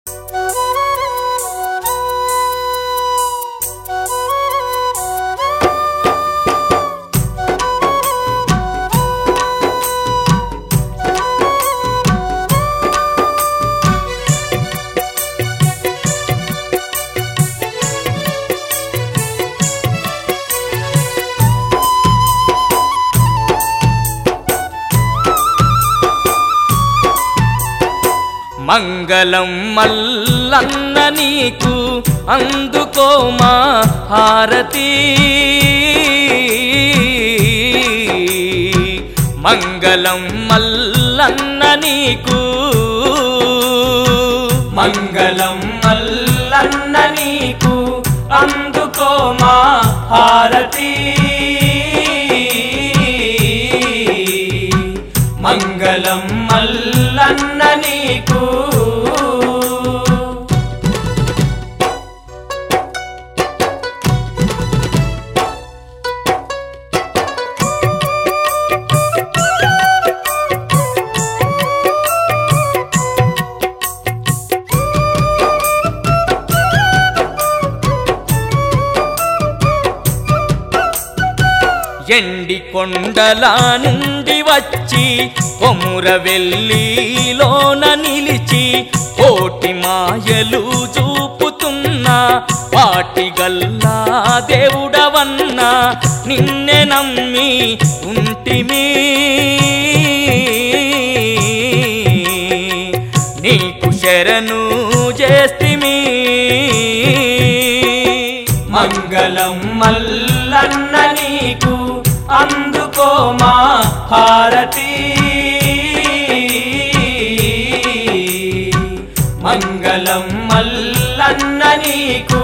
మంగళం మల్లన్న నీకు అందుకో మా హారతి మంగళం మల్లన్న నీకు మంగళం మల్లన్న నీకు అందుకో మా హారతి మంగళం మల్లన్న నీకు ఎండి కొండల నుండి వచ్చి కొముర వెల్లిలోన నిలిచి కోటి మాయలు చూపుతున్న వాటి గల్లా దేవుడవన్నా నిన్నే నమ్మి ఉంటిమి నీకు శరణు చేస్తిమి మంగళం మల్లన్న నీకు అందుకో మా హారతి మంగళం మల్లన్న నీకు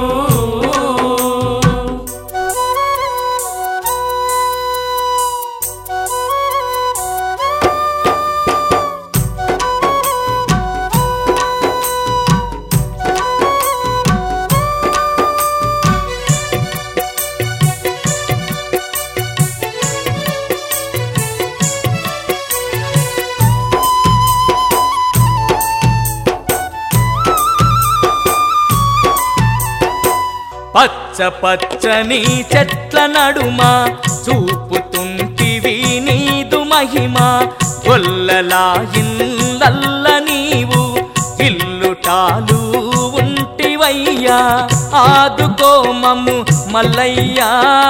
పచ్చ పచ్చని చెట్ల నడుమ చూపుతుంటివి నీదు మహిమ గొల్లలా ఇల్లల్ల నీవు ఇల్లుటాలు ఉంటివయ్యా ఆదుకో మమ్ము మల్లయ్యా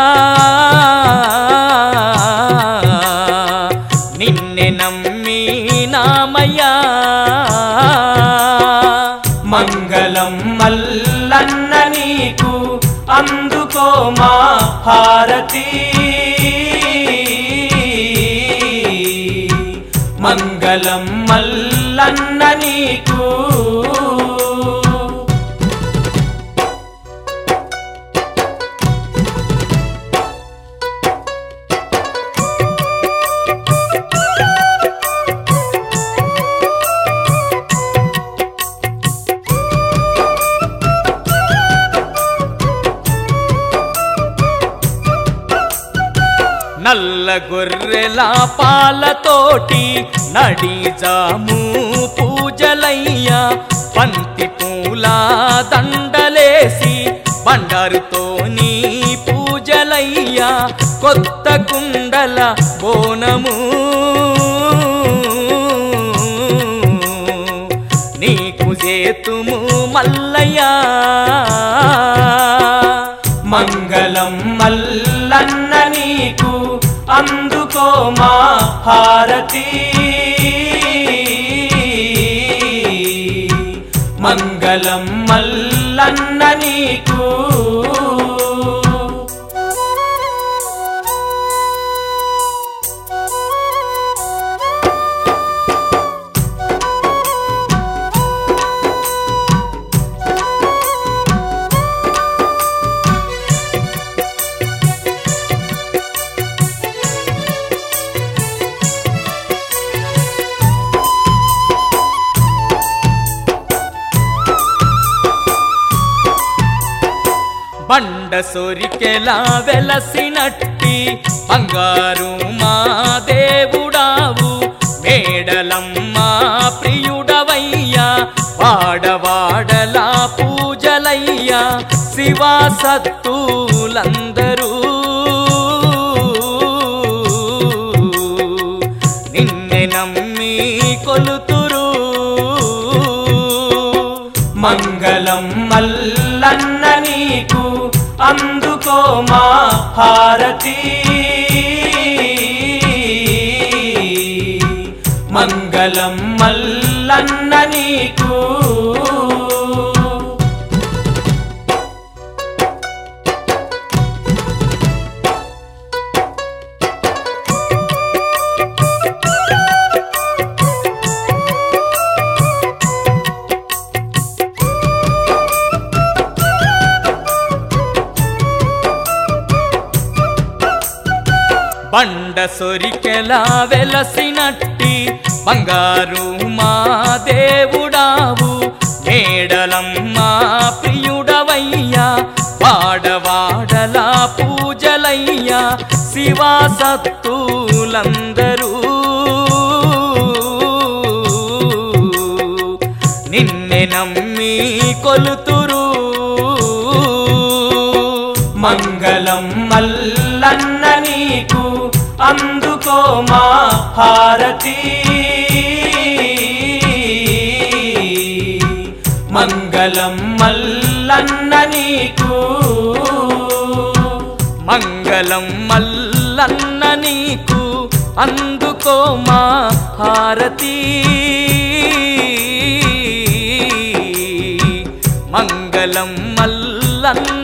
నిన్నే నమ్మి నామయ్యా మంగళం మల్లన్న నీకు అందుకో మా హారతి మంగళం మల్లన్న నీకు నల్ల గొర్రెల పాలతోటి నడిజాము పూజలయ్యా పంతి పూల దండలేసి బండారుతోని పూజలయ్యా కొత్త కుండల బోనము నీకు చేతుము మల్లయ్యా మంగళం మల్లన్న నీకు అందుకో మా హారతి మంగళం మల్లన్న నీకు బండ సొరికెలా వెలసినట్టి బంగారు మా దేవుడావు మేడలమ్మ ప్రియుడవయ్యా వాడవాడ వాడలా పూజలయ్యా శివా సత్తులందరూ నిన్నే నమ్మి కొలుతురు మంగళం మల్లన్న నీకు అందుకో మా హారతి మంగళం మల్లన్న నీకు బండ సొరికెలా వెలసినట్టి బంగారు మా దేవుడావు మేడలమ్మా ప్రియుడవయ్యా వాడవాడలా పూజలయ్యా శివా సత్తులందరూ నిన్నే నమ్మి కొలుతురు మంగళం మల్లన్న నీకు అందుకో మా హారతి మంగళం మల్లన్న నీకు మంగళం మల్లన్న నీకు అందుకో మా హారతి మంగళం మల్లన్న